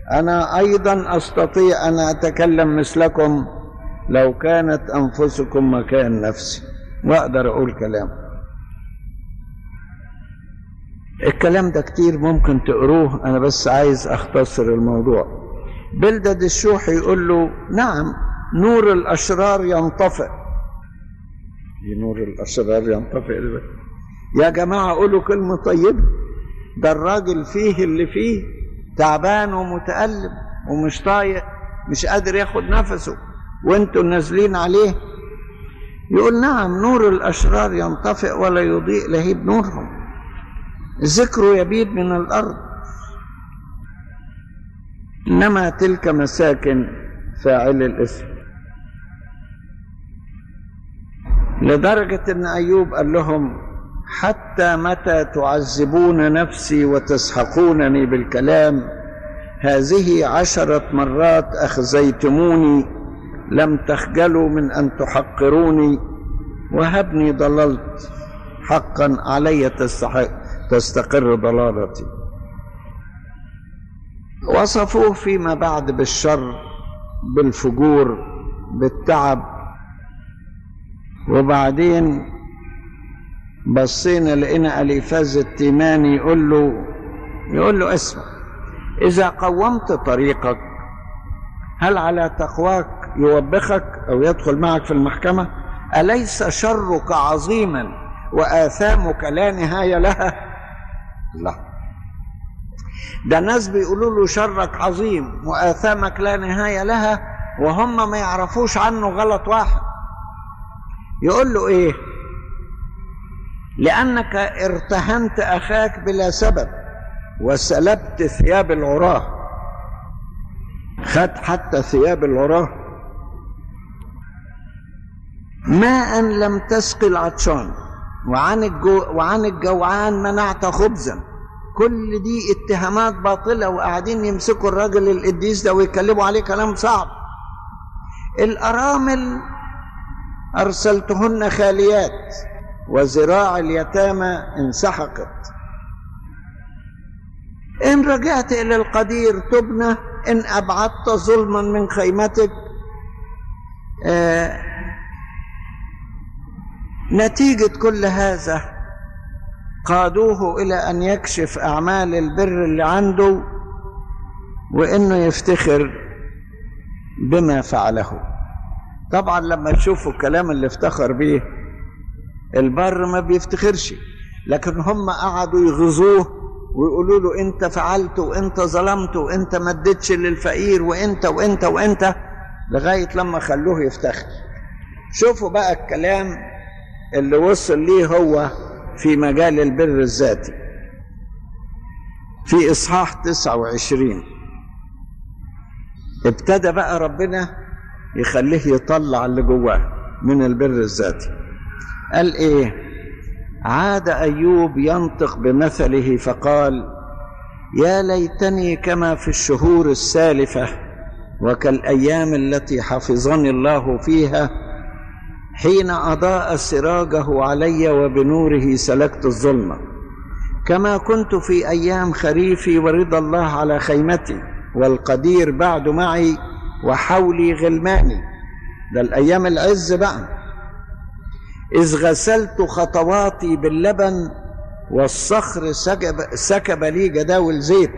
أنا أيضا أستطيع أن أتكلم مثلكم لو كانت أنفسكم مكان نفسي وأقدر أقول كلام الكلام ده كتير ممكن تقروه أنا بس عايز أختصر الموضوع بلدد الشوح يقول له نعم نور الأشرار ينطفئ نور الأشرار ينطفئ يا جماعة قولوا كلمة طيبة ده الراجل فيه اللي فيه تعبان ومتألم ومش طايق مش قادر ياخد نفسه وانتوا نازلين عليه يقول نعم نور الأشرار ينطفئ ولا يضيء لهيب نورهم ذكره يبيد من الأرض إنما تلك مساكن فاعل الإثم لدرجة أن أيوب قال لهم حتى متى تعذبون نفسي وتسحقونني بالكلام هذه عشرة مرات أخزيتموني لم تخجلوا من أن تحقروني وهبني ضللت حقا علي تستحق تستقر ضلالتي وصفوه فيما بعد بالشر بالفجور بالتعب وبعدين بصينا لقينا اليفاز التيماني يقول له يقول له اسمع اذا قومت طريقك هل على تقواك يوبخك او يدخل معك في المحكمه اليس شرك عظيما واثامك لا نهايه لها لا ده ناس بيقولوا له شرك عظيم واثامك لا نهايه لها وهم ما يعرفوش عنه غلط واحد يقول له ايه لانك ارتهنت اخاك بلا سبب وسلبت ثياب العراه خد حتى ثياب العراه ماء لم تسقي العطشان وعن الجو وعن الجوعان منعت خبزا كل دي اتهامات باطله وقاعدين يمسكوا الراجل القديس ده ويكلموا عليه كلام صعب الارامل ارسلتهن خاليات وذراع اليتامى انسحقت ان رجعت الى القدير تبنى ان ابعدت ظلما من خيمتك آه نتيجه كل هذا قادوه الى ان يكشف اعمال البر اللي عنده وانه يفتخر بما فعله طبعا لما تشوفوا الكلام اللي افتخر بيه البر ما بيفتخرش لكن هم قعدوا يغزوه ويقولوا له انت فعلت وانت ظلمت وانت ما اديتش للفقير وانت وانت وانت لغايه لما خلوه يفتخر شوفوا بقى الكلام اللي وصل ليه هو في مجال البر الذاتي في اصحاح 29 ابتدى بقى ربنا يخليه يطلع اللي جواه من البر الذاتي قال ايه عاد ايوب ينطق بمثله فقال يا ليتني كما في الشهور السالفه وكالايام التي حفظني الله فيها حين اضاء سراجه علي وبنوره سلكت الظلمه كما كنت في ايام خريفي ورضا الله على خيمتي والقدير بعد معي وحولي غلماني ده الايام العز بقى إذ غسلت خطواتي باللبن والصخر سكب, سكب لي جداول زيت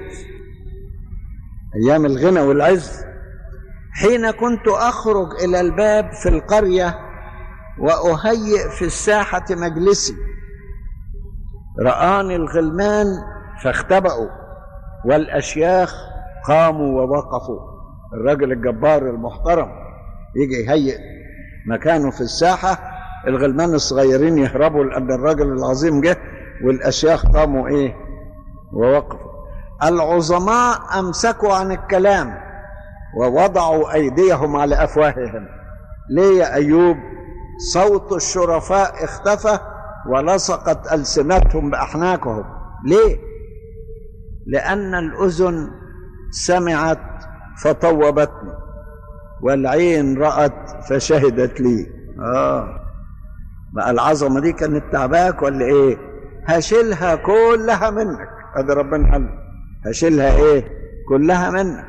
أيام الغنى والعز حين كنت أخرج إلى الباب في القرية وأهيئ في الساحة مجلسي رآني الغلمان فاختبأوا والأشياخ قاموا ووقفوا الرجل الجبار المحترم يجي يهيئ مكانه في الساحة الغلمان الصغيرين يهربوا لأن الرجل العظيم جه والأشياخ قاموا إيه ووقفوا العظماء أمسكوا عن الكلام ووضعوا أيديهم على أفواههم ليه يا أيوب صوت الشرفاء اختفى ولصقت ألسنتهم بأحناكهم ليه لأن الأذن سمعت فطوبتني والعين رأت فشهدت لي آه بقى العظمة دي كانت تعباك ولا إيه هشيلها كلها منك هذا ربنا قال هشيلها إيه كلها منك